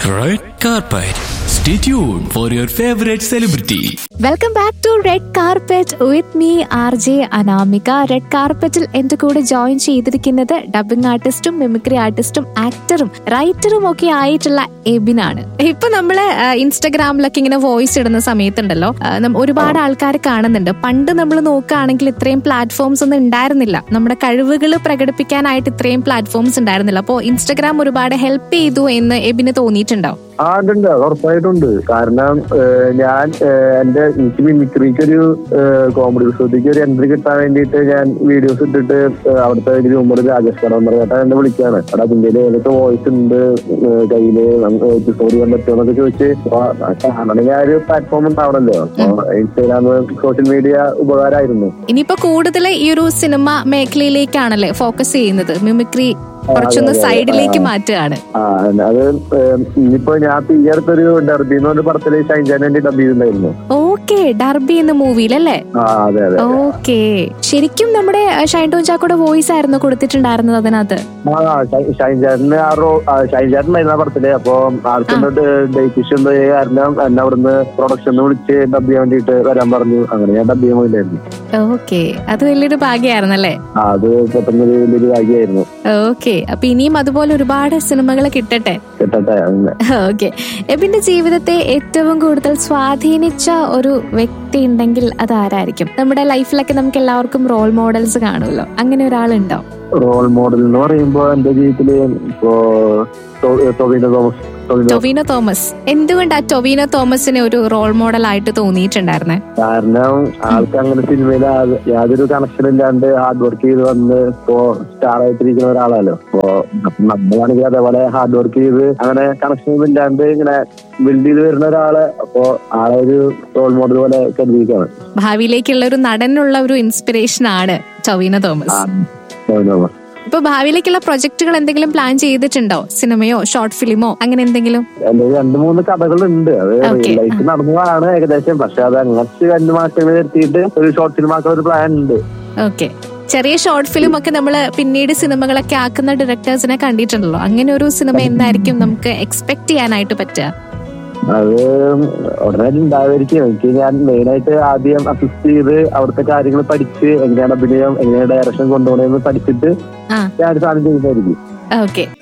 Red carpet. Stay tuned for your favorite celebrity. Welcome back to red carpet with me R J Anamika red കാർപ്പറ്റിൽ എന്റെ കൂടെ join ചെയ്തിരിക്കുന്നത് dubbing ആർട്ടിസ്റ്റും mimicry ആർട്ടിസ്റ്റും ആക്ടറും റൈറ്ററും ഒക്കെ ആയിട്ടുള്ള എബിനാണ് ഇപ്പൊ നമ്മള് ആ, ഇൻസ്റ്റഗ്രാമിലൊക്കെ ഇങ്ങനെ വോയിസ് ഇടുന്ന സമയത്തുണ്ടല്ലോ ആ, നം- ഒരുപാട് ആൾക്കാർ കാണുന്നുണ്ട് പണ്ട് നമ്മൾ നോക്കുകയാണെങ്കിൽ ഇത്രയും പ്ലാറ്റ്ഫോംസ് ഒന്നും ഉണ്ടായിരുന്നില്ല നമ്മുടെ കഴിവുകൾ പ്രകടിപ്പിക്കാനായിട്ട് ഇത്രയും പ്ലാറ്റ്ഫോംസ് ഉണ്ടായിരുന്നില്ല അപ്പോൾ ഇൻസ്റ്റഗ്രാം ഒരുപാട് ഹെൽപ്പ് ചെയ്തു എന്ന് എബിന് തോന്നിയിട്ടുണ്ടോ ആ ഉണ്ട് ഉറപ്പായിട്ടുണ്ട് കാരണം ഏഹ്, ഞാൻ ഏഹ്, എന്റെ എനിക്ക് മിമിക്രിക്ക് ഒരു കോമഡി ഉത്സവത്തേക്ക് ഒരു എൻട്രി കിട്ടാൻ വേണ്ടിയിട്ട് ഞാൻ വീഡിയോസ് ഇട്ടിട്ട് ഏഹ്, അവിടുത്തെ ഒരു ഹ്യൂമർ രാജേഷ് കടം ചേട്ടൻ എന്നെ വിളിക്കാണ് എടാ അതിന്റെ ഏതൊക്കെ വോയിസ് ഉണ്ട് ഏഹ്, കയ്യില് എപ്പിസോഡ് ചെയ്യാൻ പറ്റുമോ എന്നൊക്കെ ചോദിച്ച് കാണണമെങ്കിൽ ആ ഒരു പ്ലാറ്റ്ഫോം ഉണ്ടാവണല്ലോ അപ്പൊ ഇൻസ്റ്റാഗ്രാം സോഷ്യൽ മീഡിയ ഉപകാരമായിരുന്നു ഇനിയിപ്പോ കൂടുതൽ ഈ ഒരു സിനിമ മേഖലയിലേക്കാണല്ലേ ഫോക്കസ് ചെയ്യുന്നത് മിമിക്രി കുറച്ചൊന്ന് അതെ, അതെ. സൈഡിലേക്ക് ആ. മാറ്റുകയാണ് ആ അത് ഏഹ്, ഇനിയിപ്പോ ഞാൻ ഇപ്പൊ ഈ അടുത്തൊരു ഡർബി എന്ന് പറഞ്ഞ പടത്തില് ഷൈൻജാൻ വേണ്ടി ഡബ് ചെയ്തിട്ടുണ്ടായിരുന്നു ഓക്കെ ഡർബി എന്ന മൂവിയിലല്ലേ ആ അതെ അതെ ഓക്കെ ശരിക്കും നമ്മുടെ അഹ്, ഷൈൻ ടോൺ ചാക്കോയുടെ വോയിസ് ആയിരുന്നു കൊടുത്തിട്ടുണ്ടായിരുന്നത് അതിനകത്ത് ആ ഷൈൻചാട്ടിന് ആ റോ ഷൈൻചാട്ടുണ്ടായിരുന്നു ആ പടത്തില് അപ്പൊ ആർക്കും ഡേറ്റ് ഇഷ്യൂ ഉണ്ട് കാരണം എന്നെ അവിടുന്ന് പ്രൊഡക്ഷൻ വിളിച്ച് ഡബ് ചെയ്യാൻ വേണ്ടിട്ട് വരാൻ പറഞ്ഞു അങ്ങനെ ഞാൻ ഡബ് ചെയ്യാൻ പോയില്ലായിരുന്നു ഓക്കെ അത് വലിയൊരു ഭാഗ്യമായിരുന്നല്ലേ ആ അത് പെട്ടെന്ന് ഒരു വലിയൊരു കാര്യമായിരുന്നു ഓക്കെ അപ്പൊ ഇനിയും അതുപോലെ ഒരുപാട് സിനിമകൾ കിട്ടട്ടെ കിട്ടട്ടെ അങ്ങനെ ഓക്കെ എബിന്റെ ജീവിതത്തെ ഏറ്റവും കൂടുതൽ സ്വാധീനിച്ച ഒരു വ്യക്തി ഉണ്ടെങ്കിൽ അത് ആരായിരിക്കും നമ്മുടെ ലൈഫിലൊക്കെ നമുക്ക് എല്ലാവർക്കും റോൾ മോഡൽസ് കാണുമല്ലോ അങ്ങനെ ഒരാളുണ്ടോ റോൾ മോഡൽ എന്ന് പറയുമ്പോ എന്റെ ജീവിതത്തില് ഇപ്പോ ടോ- ടോവിനോ തോമസ് ടോവിനോ ടൊവിനോ തോമസ് എന്തുകൊണ്ടാ ടൊവിനോ തോമസിനെ ഒരു റോൾ മോഡൽ ആയിട്ട് തോന്നിയിട്ടുണ്ടായിരുന്നെ കാരണം ആൾക്ക് അങ്ങനെ സിനിമയിൽ ആ- യാതൊരു കണക്ഷൻ ഇല്ലാണ്ട് ഹാർഡ് വർക്ക് ചെയ്ത് വന്ന് ഇപ്പോ സ്റ്റാർ ആയിട്ടിരിക്കുന്ന ഒരാളാലോ അപ്പോ നമ്മളാണെങ്കിൽ അതേപോലെ ഹാർഡ് വർക്ക് ചെയ്ത് അങ്ങനെ കണക്ഷൻ ഒന്നും ഇല്ലാണ്ട് ഇങ്ങനെ ബിൽഡ് ചെയ്ത് വരുന്ന ഒരാള് അപ്പോ ആളെ ഒരു റോൾ മോഡൽ പോലെ കരുതിയിരിക്കാണ് ഭാവിയിലേക്കുള്ള ഒരു നടനുള്ള ഒരു ഇൻസ്പിറേഷൻ ആണ് ടൊവിനോ തോമസ് ടോവിനോ തോമസ് ഇപ്പൊ ഭാവിയിലേക്കുള്ള പ്രൊജക്ടുകൾ എന്തെങ്കിലും പ്ലാൻ ചെയ്തിട്ടുണ്ടോ സിനിമയോ ഷോർട്ട് ഫിലിമോ അങ്ങനെ എന്തെങ്കിലും എന്റെ രണ്ട് മൂന്ന് കഥകളുണ്ട് അത് Okay. ലൈഫ് നടന്നതാണ് ഏകദേശം പക്ഷെ അത് അങ്ങനത്തെ രണ്ട് മാസങ്ങൾ നിർത്തിയിട്ട് ഒരു ഷോർട്ട് ഫിലിം ആക്കാൻ ഒരു പ്ലാൻ ഉണ്ട് ഓക്കെ ചെറിയ ഷോർട്ട് ഫിലിം ഒക്കെ നമ്മൾ പിന്നീട് സിനിമകളൊക്കെ ആക്കുന്ന ഡയറക്ടേഴ്സിനെ കണ്ടിട്ടുണ്ടല്ലോ അങ്ങനെ ഒരു സിനിമ എന്തായിരിക്കും നമുക്ക് എക്സ്പെക്ട് ചെയ്യാനായിട്ട് പറ്റുക അത് ഉടനെ ഉണ്ടാവുമായിരിക്കും എനിക്ക് ഞാൻ മെയിൻ ആയിട്ട് ആദ്യം അസിസ്റ്റ് ചെയ്ത് അവിടുത്തെ കാര്യങ്ങൾ പഠിച്ച് എങ്ങനെയാണ് അഭിനയം എങ്ങനെയാണ് ഡയറക്ഷൻ കൊണ്ടുപോകണമെന്ന് പഠിച്ചിട്ട് ആ ഞാൻ ഒരു സാധനം ചെയ്യുന്നതായിരിക്കും ഓക്കെ